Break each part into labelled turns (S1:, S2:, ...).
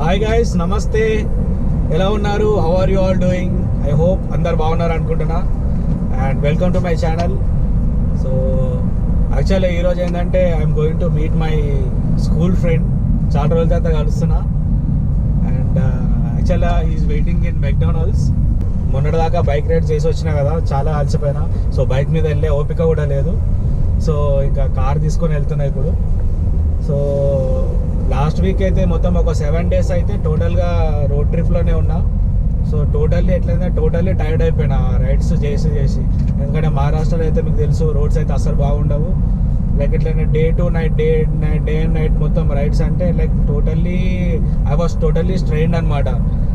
S1: Hi guys నమస్తే ఎలా ఉన్నారు how are you all doing I hope అందరు బాగున్నారు అనుకుంటున్నా and welcome to my channel so actually ఈరోజు ఏంటంటే I'm going to meet my school friend చాలా రోజుల తర్వాత కలుస్తున్నా అండ్ యాక్చువల్గా ఈజ్ వెయిటింగ్ ఇన్ మెక్డొనాల్డ్స్ మొన్నటిదాకా బైక్ రైడ్ చేసి వచ్చినా కదా చాలా అలసిపోయినా సో బైక్ మీద వెళ్ళే ఓపిక కూడా లేదు సో ఇంకా కార్ తీసుకొని వెళ్తున్నా ఇప్పుడు సో లాస్ట్ వీక్ అయితే మొత్తం ఒక సెవెన్ డేస్ అయితే టోటల్గా రోడ్ ట్రిప్లోనే ఉన్నా సో టోటల్లీ ఎట్లయితే టోటల్లీ టైర్డ్ అయిపోయినా రైడ్స్ చేసి చేసి ఎందుకంటే మహారాష్ట్రలో అయితే మీకు తెలుసు రోడ్స్ అయితే అస్సలు బాగుండవు లైక్ ఎట్లయినా day to night day night day and night మొత్తం రైడ్స్ అంటే like totally I was totally strain అనమాట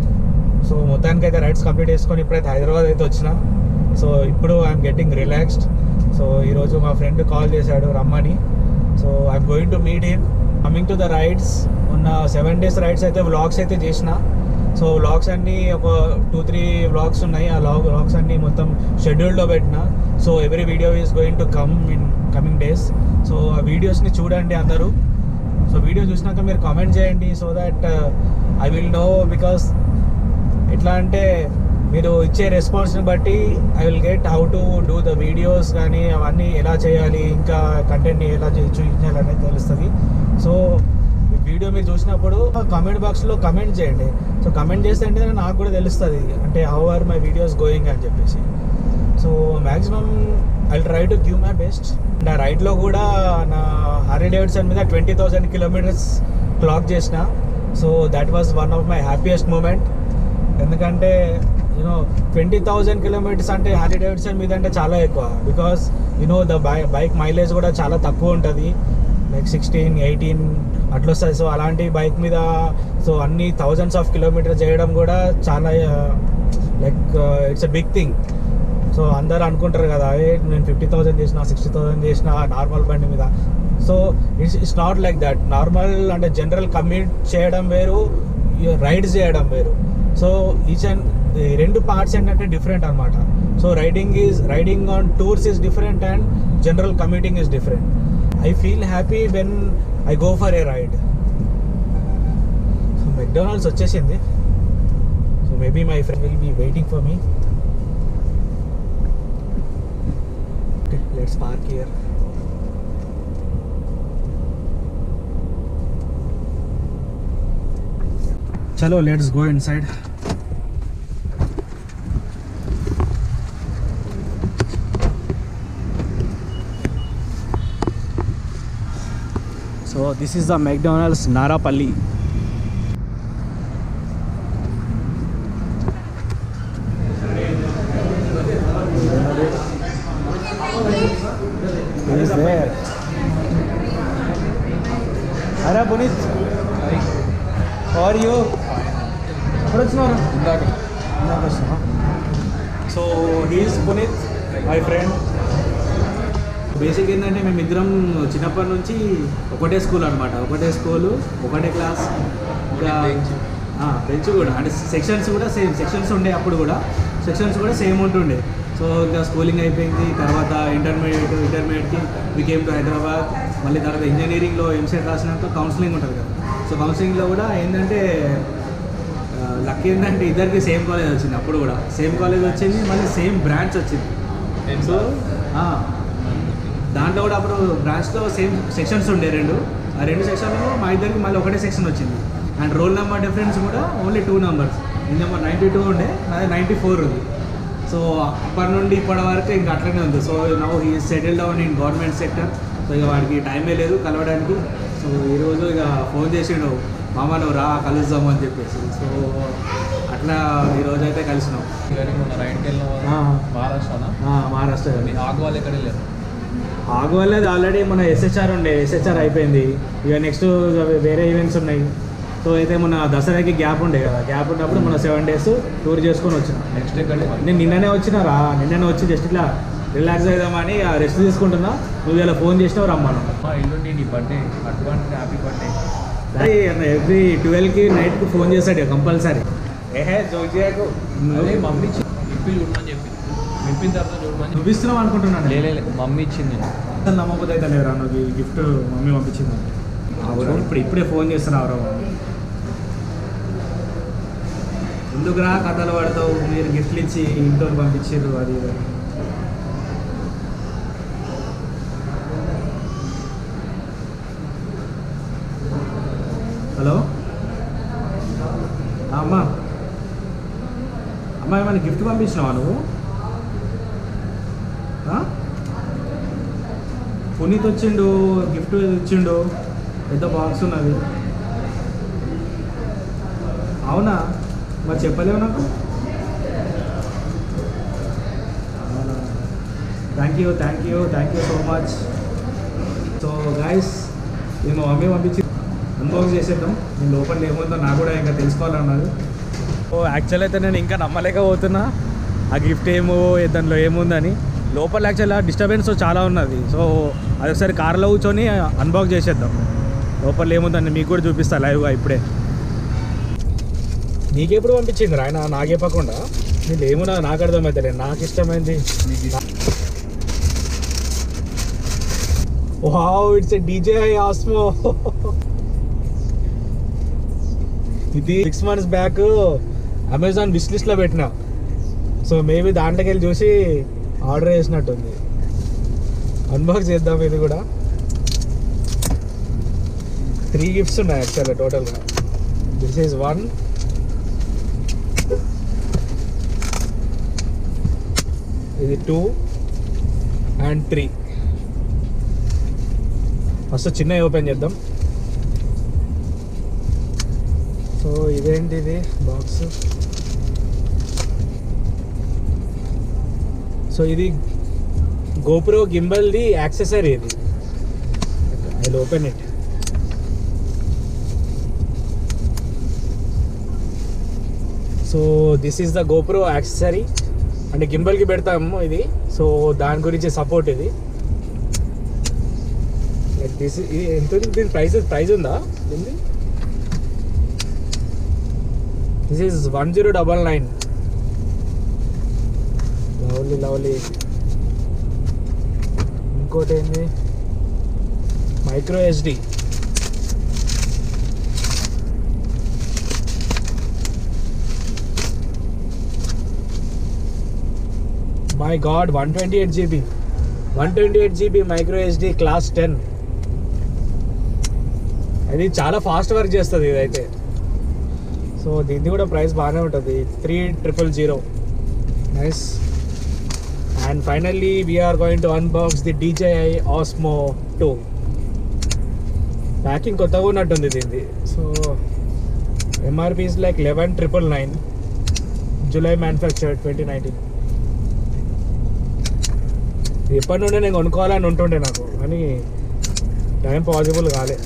S1: సో మొత్తానికి అయితే రైడ్స్ కంప్లీట్ చేసుకొని ఇప్పుడైతే హైదరాబాద్ అయితే వచ్చిన సో ఇప్పుడు ఐఎమ్ గెట్టింగ్ రిలాక్స్డ్ సో ఈరోజు మా ఫ్రెండ్ కాల్ చేశాడు రమ్మని so I'm going to meet him coming to the rides ఉన్న సెవెన్ డేస్ రైడ్స్ అయితే వ్లాగ్స్ అయితే చేసిన సో వ్లాగ్స్ అన్నీ ఒక టూ త్రీ వ్లాగ్స్ ఉన్నాయి ఆ లాగ్ వ్లాగ్స్ అన్నీ మొత్తం షెడ్యూల్లో పెట్టిన so every video is going to come in coming days so ఆ వీడియోస్ని చూడండి అందరూ సో వీడియో చూసినాక మీరు కామెంట్ చేయండి so that I will know because ఎట్లా అంటే మీరు ఇచ్చే రెస్పాన్స్ని బట్టి I will get how to do the videos కానీ అవన్నీ ఎలా చేయాలి ఇంకా కంటెంట్ని ఎలా చే- చూపించాలి అనేది తెలుస్తుంది సో వీడియో మీరు చూసినప్పుడు కమెంట్ బాక్స్లో కమెంట్ చేయండి సో కమెంట్ చేస్తే అంటే నాకు కూడా తెలుస్తుంది అంటే how are my videos going అని చెప్పేసి so maximum I try to give my best and ఆ రైడ్లో కూడా నా హరీ డేవిడ్సన్ మీద ట్వంటీ థౌజండ్ కిలోమీటర్స్ క్లాక్ చేసిన so that was one of my happiest moment ఎందుకంటే యూనో ట్వంటీ థౌజండ్ కిలోమీటర్స్ అంటే హార్లీ డేవిడ్సన్ మీద అంటే చాలా ఎక్కువ because you know the by bike mileage కూడా చాలా తక్కువ ఉంటుంది లైక్ సిక్స్టీన్ ఎయిటీన్ అట్లా వస్తుంది సో అలాంటి బైక్ మీద సో అన్ని థౌజండ్స్ ఆఫ్ కిలోమీటర్స్ చేయడం కూడా చాలా like it's a big thing so అందరు అనుకుంటారు కదా ఏ నేను ఫిఫ్టీ థౌసండ్ చేసిన సిక్స్టీ థౌసండ్ చేసిన నార్మల్ బండి మీద so it's it's not like that normal అంటే జనరల్ కమ్యూట్ చేయడం వేరు రైడ్స్ చేయడం వేరు సో ఈచ్ అండ్ రెండు పార్ట్స్ ఏంటంటే డిఫరెంట్ అనమాట so riding is riding on tours is different and general commuting is different I feel happy when I go for a ride so McDonald's వచ్చేసింది so maybe my friend will be waiting for me Okay, let's park here. Chalo, let's go inside. So this is the McDonald's Narapalli. He is there. అరే Puneeth are you ఎప్పుడు వచ్చినారు ఇందాక so he's Puneet my friend basic ఏంటంటే మేము ఇద్దరం చిన్నప్పటి నుంచి ఒకటే స్కూల్ అనమాట ఒకటే స్కూలు ఒకటే క్లాస్ ఇంకా బెంచ్ కూడా అంటే సెక్షన్స్ కూడా సేమ్ సెక్షన్స్ ఉండే అప్పుడు కూడా సెక్షన్స్ కూడా సేమ్ ఉంటుండే సో ఇంకా స్కూలింగ్ అయిపోయింది తర్వాత ఇంటర్మీడియట్ ఇంటర్మీడియట్కి వికేమ్ టు హైదరాబాద్ మళ్ళీ తర్వాత ఇంజనీరింగ్లో ఎంసెట్ రాసినాక కౌన్సిలింగ్ ఉంటుంది కదా సో కౌన్సిలింగ్లో కూడా ఏంటంటే లక్ ఏంటంటే ఇద్దరికి సేమ్ కాలేజ్ వచ్చింది అప్పుడు కూడా సేమ్ కాలేజ్ వచ్చింది మళ్ళీ సేమ్ బ్రాంచ్ వచ్చింది సో ఆ, దాంట్లో కూడా అప్పుడు బ్రాంచ్లో సేమ్ సెక్షన్స్ ఉండే రెండు ఆ రెండు సెక్షన్లో మా ఇద్దరికి మళ్ళీ ఒకటే సెక్షన్ వచ్చింది అండ్ రోల్ నెంబర్ డిఫరెన్స్ కూడా ఓన్లీ టూ నెంబర్స్ ఈ నెంబర్ నైంటీ టూ ఉండే నాది నైంటీ ఫోర్ ఉంది సో అప్పటి నుండి ఇప్పటి వరకు ఇంకా అట్లనే ఉంది so now he settle down in government sector so ఇక వాడికి టైమే లేదు కలవడానికి సో ఈరోజు ఇక ఫోన్ చేసిండు మామ నువ్వు రా కలుద్దాము అని చెప్పేసి సో అట్లా ఈరోజు అయితే కలిసినాం
S2: కానీ మొన్న రైడ్కి వెళ్ళిన
S1: ఆ.
S2: మహారాష్ట్రనా
S1: మహారాష్ట్ర
S2: మీ ఆగు వాళ్ళు ఎక్కడ వెళ్ళారు
S1: ఆగు వల్లది ఆల్రెడీ మన ఎస్హెచ్ఆర్ ఉండే ఎస్హెచ్ఆర్ అయిపోయింది ఇక నెక్స్ట్ వేరే ఈవెంట్స్ ఉన్నాయి సో అయితే మన దసరాకి గ్యాప్ ఉండే కదా గ్యాప్ ఉన్నప్పుడు మన సెవెన్ డేస్ టూర్ చేసుకొని వచ్చిన
S2: నెక్స్ట్ ఎక్కడ
S1: నేను నిన్ననే వచ్చిన రా నిన్ననే వచ్చి జస్ట్ ఇట్లా రిలాక్స్ అవుదామని రెస్ట్ తీసుకుంటున్నా నువ్వు ఇలా ఫోన్ చేసినావు రమ్మను
S2: మా ఇల్లుండి నీ birthday advance happy birthday
S1: every ట్వెల్వ్కి నైట్కి ఫోన్ చేస్తాడు కంపల్సరీ ఏహే జోజియాకు
S2: అదే మమ్మీ ఇచ్చి ఇప్పి చూడమని చెప్పింది విప్పిన తర్వాత చూడమని
S1: నువ్వు ఇస్తున్నావు అనుకుంటున్నాను
S2: లే, లే, లే, మమ్మీ ఇచ్చింది నేను
S1: అసలు నమ్మకపోతే అయితే లేదురా నువ్వు ఈ గిఫ్ట్ మమ్మీ పంపించింది అవును ఇప్పుడు ఇప్పుడే ఫోన్ చేస్తున్నావు రా ఎందుకురా కథలు పడతావు మీరు గిఫ్ట్లు ఇచ్చి ఇంట్లో పంపించారు అది ఇది అని. హలో ఆ, అమ్మా అమ్మా ఏమైనా గిఫ్ట్ పంపించినావా నువ్వు ఆ? పునీత్ వచ్చిండు గిఫ్ట్ ఇచ్చిండు పెద్ద బాక్స్ ఉన్నది అవునా మరి చెప్పలేవు నాకు thank you thank you thank you so much so guys నేను మా మమ్మీ పంపించి అన్బాక్స్ చేసేద్దాం నేను లోపల ఏముందో నాకు కూడా ఇంకా తెలుసుకోవాలన్నారు ఓ యాక్చువల్ అయితే నేను ఇంకా నమ్మలేకపోతున్నా ఆ గిఫ్ట్ ఏమో దాంట్లో ఏముందని లోపల యాక్చువల్ డిస్టర్బెన్స్ చాలా ఉన్నది సో అది ఒకసారి కార్లో కూర్చొని అన్బాక్స్ చేసేద్దాం లోపల ఏముందని మీకు కూడా చూపిస్తా లైవ్గా ఇప్పుడే నీకెప్పుడు పంపించింది ఆయన నాకు చెప్పకుండా నీళ్ళు ఏమున్నా నాకు అర్థమవుతుంది నాకు ఇష్టమైంది wow it's a DJ Osmo ఇది six months back Amazon wish లిస్ట్లో పెట్టిన సో మేబీ దాంట్లోకి వెళ్ళి చూసి ఆర్డర్ చేసినట్టుంది అన్బాక్స్ చేద్దాం ఇది కూడా త్రీ గిఫ్ట్స్ ఉన్నాయి యాక్చువల్గా టోటల్గా దిస్ ఈజ్ వన్ ఇది టూ అండ్ త్రీ ఫస్ట్ చిన్న ఓపెన్ చేద్దాం సో ఇదేంటి ఇది బాక్స్ సో ఇది గోప్రో గింబల్ది యాక్సెసరీ ఇది I open it so this is the GoPro accessory అంటే గింబల్కి పెడతాము ఇది సో దాని గురించి సపోర్ట్ ఇది లైక్ దిస్ ఇది ఎంత ఉంది? దీని ప్రైస్ ప్రైస్ ఉందా దీన్ని this is one zero double nine lovely lovely ఇంకోటి ఏంది micro HD my god one twenty eight GB one twenty eight GB micro HD class ten అది చాలా ఫాస్ట్ వర్క్ చేస్తుంది ఇదైతే సో దీన్ని కూడా ప్రైస్ బాగానే ఉంటుంది three triple zero nice and finally we're going to unbox the DJI Osmo two packing కొత్తగా ఉన్నట్టుంది దీన్ని so MRP is like eleven triple nine July manufacture twenty nineteen ఎప్పటి నుండి నేను కొనుక్కోవాలని ఉంటుండే నాకు కానీ టైం పాసిబుల్ కాలే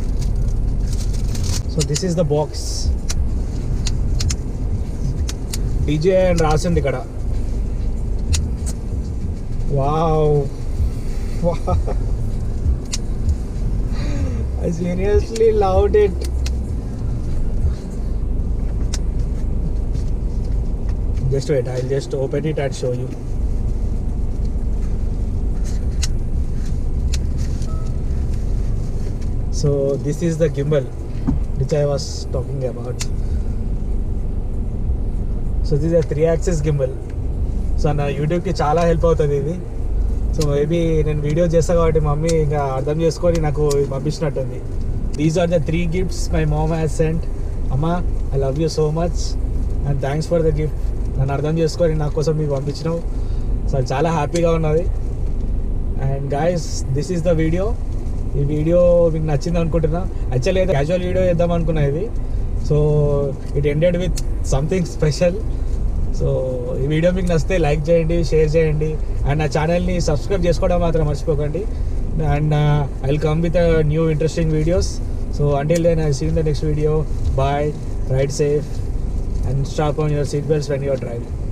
S1: so this is the box DJ అని రాసింది ఇక్కడ wow I seriously loved it just wait I just open it and show you so this is the gimbal which I was talking about so this a three axis gimbal so నా యూట్యూబ్కి చాలా help అవుతుంది ఇది so maybe నేను video చేస్తా కాబట్టి mummy ఇంకా అర్థం చేసుకొని నాకు ఇది పంపించినట్టుంది these are the three gifts my mom has sent అమ్మా I love you so much and thanks for the gift నన్ను అర్థం చేసుకొని నా కోసం మీకు పంపించినావు సో చాలా హ్యాపీగా ఉన్నది and guys this is the video ఈ వీడియో మీకు నచ్చింది అనుకుంటున్నా యాక్చువల్లీ అయితే క్యాజువల్ వీడియో చేద్దాం అనుకున్నా ఇది so it ended with something special so ఈ వీడియో మీకు నచ్చితే లైక్ చేయండి షేర్ చేయండి అండ్ నా ఛానల్ని సబ్స్క్రైబ్ చేసుకోవడం మాత్రం మర్చిపోకండి and I will come with new interesting videos so until then I seen the next video bye ride safe and stop on your seat belts when you're driving